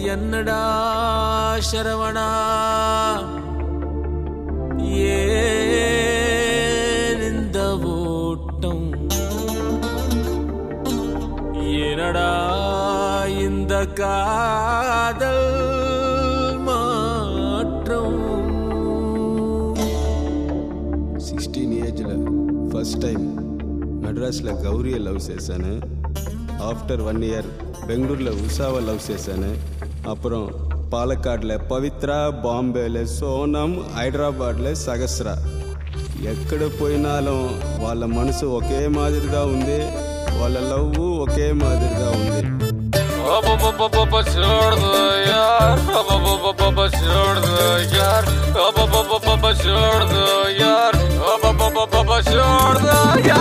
என்னடா சரவணா ஏன் இந்த ஓட்டம் ஏனடா இந்த காதல் மாற்றம் సిక్స్టీన్ ఏజ్లో ఫస్ట్ టైం మెడ్రాస్లో గౌరీయ లవ్ చేశాను ఆఫ్టర్ వన్ ఇయర్ బెంగళూరులో ఉషావ లవ్ చేశాను అப்புறம் పాలక్కాడ్లో పవిత్ర బాంబేలో సోనం హైదరాబాద్లో సహస్ర ఎక్కడ పోయినాலும் వాళ్ళ మనసు ఒకే మాదిరిగా ఉంది వాళ్ళ లవ్ ఒకే మాదిరిగా ఉంది छोड़ दो यार छोड़ दो यार छोड़ दो यार छोड़ दो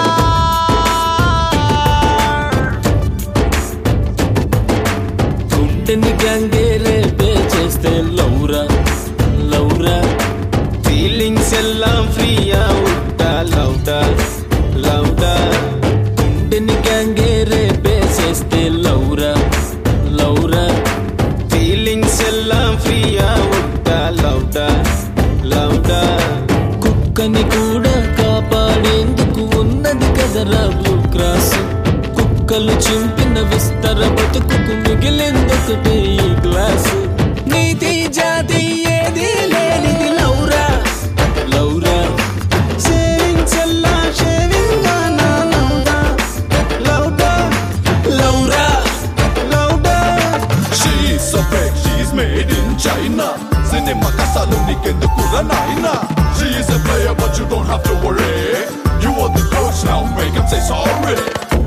గుండెని గంగేరే పే చేస్తే లౌరా లౌరా ఫీలింగ్స్ ఎல்லாம் ఫ్రీయా ఉంటా లవ్డా లవ్డా గుండెని గంగేరే పే చేస్తే లౌరా లౌరా ఫీలింగ్స్ ఎல்லாம் ఫ్రీయా ఉంటా లవ్డా లవ్డా కుక్కని కూడా కాపాడేందుకు ఉన్నది కదరా బ్లూ క్రాస్ కుక్కలు చింపిన విస్తర బతుకుకు మిగిలిందొకటే ఈ గ్లాస్ నీతి జాతి ఏది లేనిది లౌరా లౌరా సేవింగ్స్ ఎல்லாம் షేవింగ్ నా లవ్డా లవ్డా లౌరా లవ్డా She's so big, she's made in China. Cinema కసాలు నీకెందుకురా నాయనా She's a player but you don't have to worry You are the coach now, make him say sorry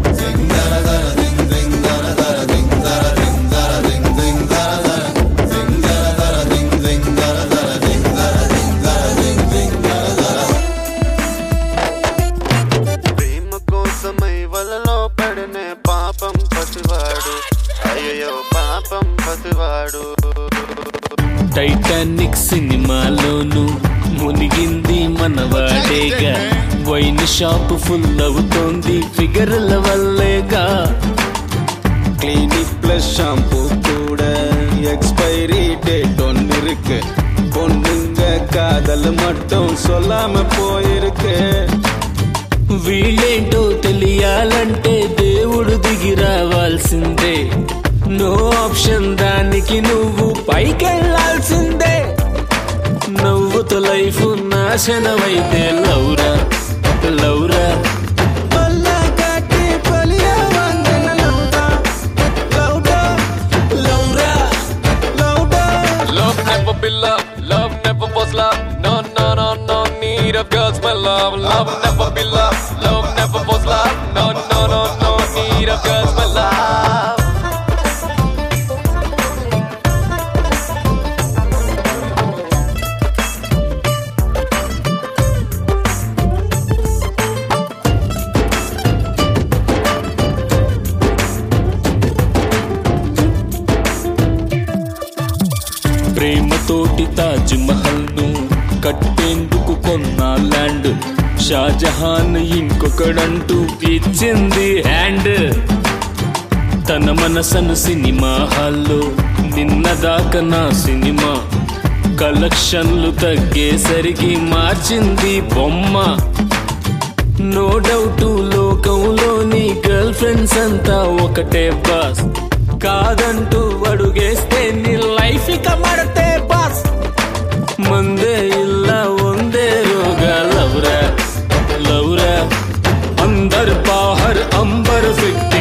ప్రేమ కోసమై వలలో పడినే పాపం పసివాడు అయ్యో పాపం పసివాడు టైటానిక్ సినిమాలోను మునిగింది మనవాడేగా వైన్ షాప్ ఫుల్ అవుతోంది ఫిగర్ల వల్లేగా கிளினிக் பிளஸ் ஷாம்பு கூட எக்ஸ்பைரி டேட் ஒன்று இருக்கு பொண்ணுங்க காதல் மட்டும் சொல்லாம போயிருக்கு వీళ్ళేంటో తెలియాలంటే దేవుడు దిగి రావాల్సిందే నో ఆప్షన్ దానికి నువ్వు పైకెళ్ళాల్సిందే నవ్వుతో లైఫ్ నాశనమైతే లౌరా లౌరా పల్లా కాటి పలియా వంగన లౌడా లౌడా లౌరా లౌడా Love never be love, love never was love. No, no, no, no need of girls, my love. Love never be love, love never was love. No, no, no, no need of girls, my love. ప్రేమతోటి తాజ్ మహల్ ను కట్టేందుకు కొన్న land Shahjahan ఇంకొకడంటూ ఇచ్చింది hand తన మనసను cinema హాల్లో నిన్నదాకా నా cinema కలెక్షన్లు తగ్గేసరికి మార్చింది బొమ్మ నో డౌట్ లోకంలోని గర్ల్ ఫ్రెండ్స్ అంతా ఒకటే బాస్ కాదంటూ అడుగేస్తే నీ లైఫ్ ఇక మడతే బాస్ మందే ఇలా ಒಂದೇ ರೋಗ ಲವ್ರ ಲವ್ರ ಅಂದರ್ ಬಾಹರ್ ಅಂಬರ್ ಫಿಕ್ಟಿ